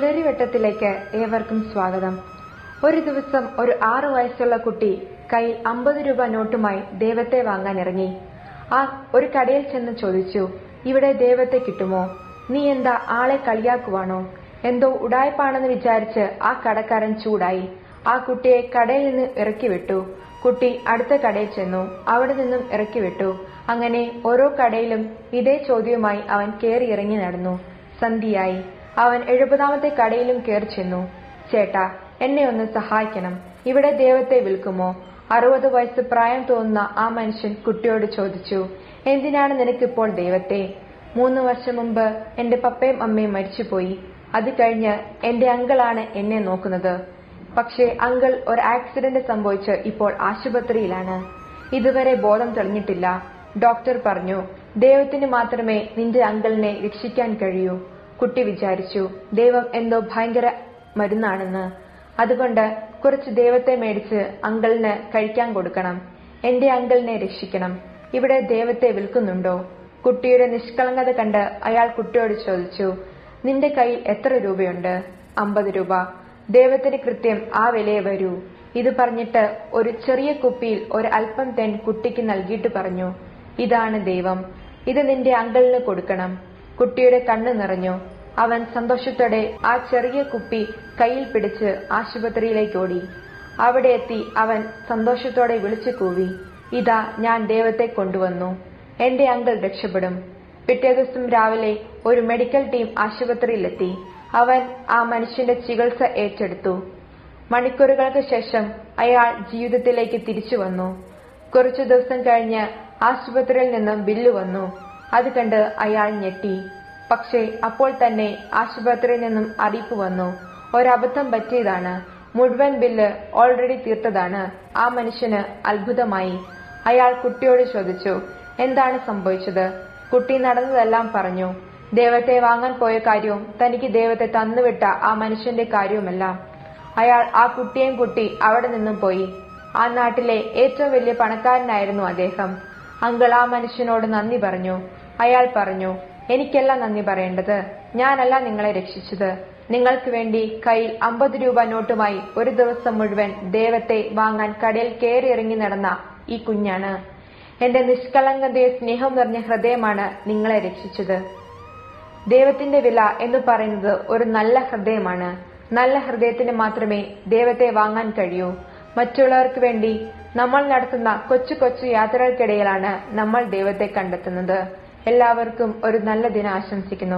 പുലരിവട്ടത്തിലേക്ക് ഏവർക്കും സ്വാഗതം ഒരു ദിവസം ഒരു ആറു വയസ്സുള്ള കുട്ടി കയ്യിൽ അമ്പത് രൂപ നോട്ടുമായി ദൈവത്തെ വാങ്ങാൻ ഇറങ്ങി ആ ഒരു കടയിൽ ചെന്ന് ചോദിച്ചു ഇവിടെ ദൈവത്തെ കിട്ടുമോ നീ എന്താ ആളെ കളിയാക്കുവാണോ എന്തോ ഉടായ്പാണെന്ന് വിചാരിച്ച് ആ കടക്കാരൻ ചൂടായി ആ കുട്ടിയെ കടയിൽ നിന്ന് ഇറക്കി വിട്ടു കുട്ടി അടുത്ത കടയിൽ ചെന്നു അവിടെ നിന്നും ഇറക്കി വിട്ടു അങ്ങനെ ഓരോ കടയിലും ഇതേ ചോദ്യവുമായി അവൻ കയറി ഇറങ്ങി നടന്നു സന്ധിയായി അവൻ എഴുപതാമത്തെ കടയിലും കയറി ചെന്നു ചേട്ടാ എന്നെ ഒന്ന് സഹായിക്കണം ഇവിടെ ദൈവത്തെ വിൽക്കുമോ അറുപത് വയസ്സ് പ്രായം തോന്നുന്ന ആ മനുഷ്യൻ കുട്ടിയോട് ചോദിച്ചു എന്തിനാണ് നിനക്കിപ്പോൾ ദൈവത്തെ മൂന്ന് വർഷം മുമ്പ് എന്റെ പപ്പയും അമ്മയും മരിച്ചുപോയി അത് കഴിഞ്ഞ് എന്റെ അങ്കിളാണ് എന്നെ നോക്കുന്നത് പക്ഷേ അങ്കിൾ ഒരു ആക്സിഡന്റ് സംഭവിച്ച് ഇപ്പോൾ ആശുപത്രിയിലാണ് ഇതുവരെ ബോധം തെളിഞ്ഞിട്ടില്ല ഡോക്ടർ പറഞ്ഞു ദൈവത്തിന് മാത്രമേ നിന്റെ അങ്കിളിനെ രക്ഷിക്കാൻ കഴിയൂ കുട്ടി വിചാരിച്ചു ദൈവം എന്തോ ഭയങ്കര മരുന്നാണെന്ന് അതുകൊണ്ട് കുറച്ച് ദൈവത്തെ മേടിച്ച് അങ്കിളിന് കഴിക്കാൻ കൊടുക്കണം എന്റെ അങ്കിളിനെ രക്ഷിക്കണം ഇവിടെ ദൈവത്തെ വിൽക്കുന്നുണ്ടോ കുട്ടിയുടെ നിഷ്കളങ്കത കണ്ട് അയാൾ കുട്ടിയോട് ചോദിച്ചു നിന്റെ കയ്യിൽ എത്ര രൂപയുണ്ട് അമ്പത് രൂപ ദൈവത്തിന് കൃത്യം ആ വിലയെ വരൂ ഇത് പറഞ്ഞിട്ട് ഒരു ചെറിയ കുപ്പിയിൽ ഒരു അല്പം തേൻ കുട്ടിക്ക് നൽകിയിട്ട് പറഞ്ഞു ഇതാണ് ദൈവം ഇത് നിന്റെ അങ്കിളിന് കൊടുക്കണം കുട്ടിയുടെ കണ്ണു നിറഞ്ഞു അവൻ സന്തോഷത്തോടെ ആ ചെറിയ കുപ്പി കയ്യിൽ പിടിച്ച് ആശുപത്രിയിലേക്ക് ഓടി അവിടെ എത്തി അവൻ സന്തോഷത്തോടെ വിളിച്ചു കൂവി ഇതാ ഞാൻ ദൈവത്തെ കൊണ്ടുവന്നു എന്റെ അങ്കിൾ രക്ഷപ്പെടും പിറ്റേ ദിവസം രാവിലെ ഒരു മെഡിക്കൽ ടീം ആശുപത്രിയിലെത്തി അവൻ ആ മനുഷ്യന്റെ ചികിത്സ ഏറ്റെടുത്തു മണിക്കൂറുകൾക്ക് ശേഷം അയാൾ ജീവിതത്തിലേക്ക് തിരിച്ചു വന്നു കുറച്ചു ദിവസം കഴിഞ്ഞ് ആശുപത്രിയിൽ നിന്നും ബില്ല് വന്നു അത് കണ്ട് അയാൾ ഞെട്ടി പക്ഷേ അപ്പോൾ തന്നെ ആശുപത്രിയിൽ നിന്നും അറിയിപ്പ് വന്നു ഒരബദ്ധം പറ്റിയതാണ് മുഴുവൻ ബില്ല് ഓൾറെഡി തീർത്തതാണ് ആ മനുഷ്യന് അത്ഭുതമായി അയാൾ കുട്ടിയോട് ചോദിച്ചു എന്താണ് സംഭവിച്ചത് കുട്ടി നടന്നതെല്ലാം പറഞ്ഞു ദൈവത്തെ വാങ്ങാൻ പോയ കാര്യവും തനിക്ക് ദൈവത്തെ തന്നുവിട്ട ആ മനുഷ്യന്റെ കാര്യവുമെല്ലാം അയാൾ ആ കുട്ടിയെയും കുട്ടി അവിടെ നിന്നും പോയി ആ നാട്ടിലെ ഏറ്റവും വലിയ പണക്കാരനായിരുന്നു അദ്ദേഹം അങ്കിൾ ആ മനുഷ്യനോട് നന്ദി പറഞ്ഞു അയാൾ പറഞ്ഞു എനിക്കല്ല നന്ദി പറയേണ്ടത് ഞാനല്ല നിങ്ങളെ രക്ഷിച്ചത് നിങ്ങൾക്ക് വേണ്ടി കയ്യിൽ അമ്പത് രൂപ നോട്ടുമായി ഒരു ദിവസം മുഴുവൻ ദൈവത്തെ വാങ്ങാൻ കടയിൽ കയറി ഇറങ്ങി നടന്ന ഈ കുഞ്ഞാണ് എന്റെ നിഷ്കളങ്കതയെ സ്നേഹം നിറഞ്ഞ ഹൃദയമാണ് നിങ്ങളെ രക്ഷിച്ചത് ദൈവത്തിന്റെ വില എന്ന് പറയുന്നത് ഒരു നല്ല ഹൃദയമാണ് നല്ല ഹൃദയത്തിന് മാത്രമേ ദൈവത്തെ വാങ്ങാൻ കഴിയൂ മറ്റുള്ളവർക്ക് വേണ്ടി നമ്മൾ നടത്തുന്ന കൊച്ചു കൊച്ചു യാത്രകൾക്കിടയിലാണ് നമ്മൾ ദൈവത്തെ കണ്ടെത്തുന്നത് എല്ലാവർക്കും ഒരു നല്ല ദിനം ആശംസിക്കുന്നു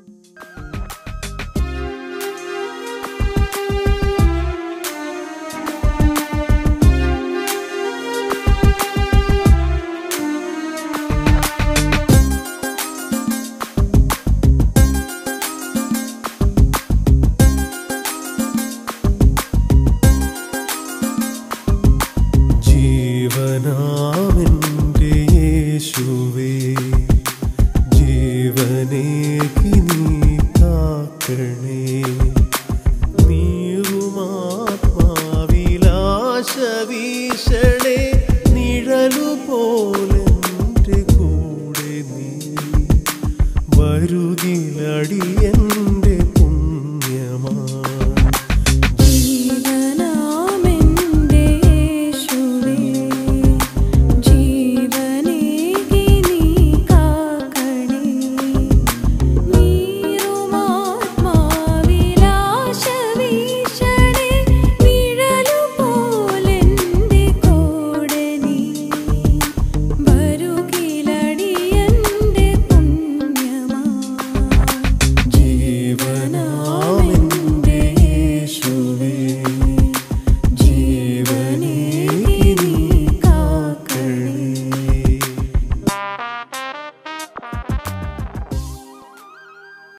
ജീവനാമെന്റെ യേശുവേ ജീവനേകി നീ കാക്കണേ നീറുമാത്മാവിലാശ വീശണേ നിഴലു പോലെന്റെ കൂടെ നീ വരുകിലടി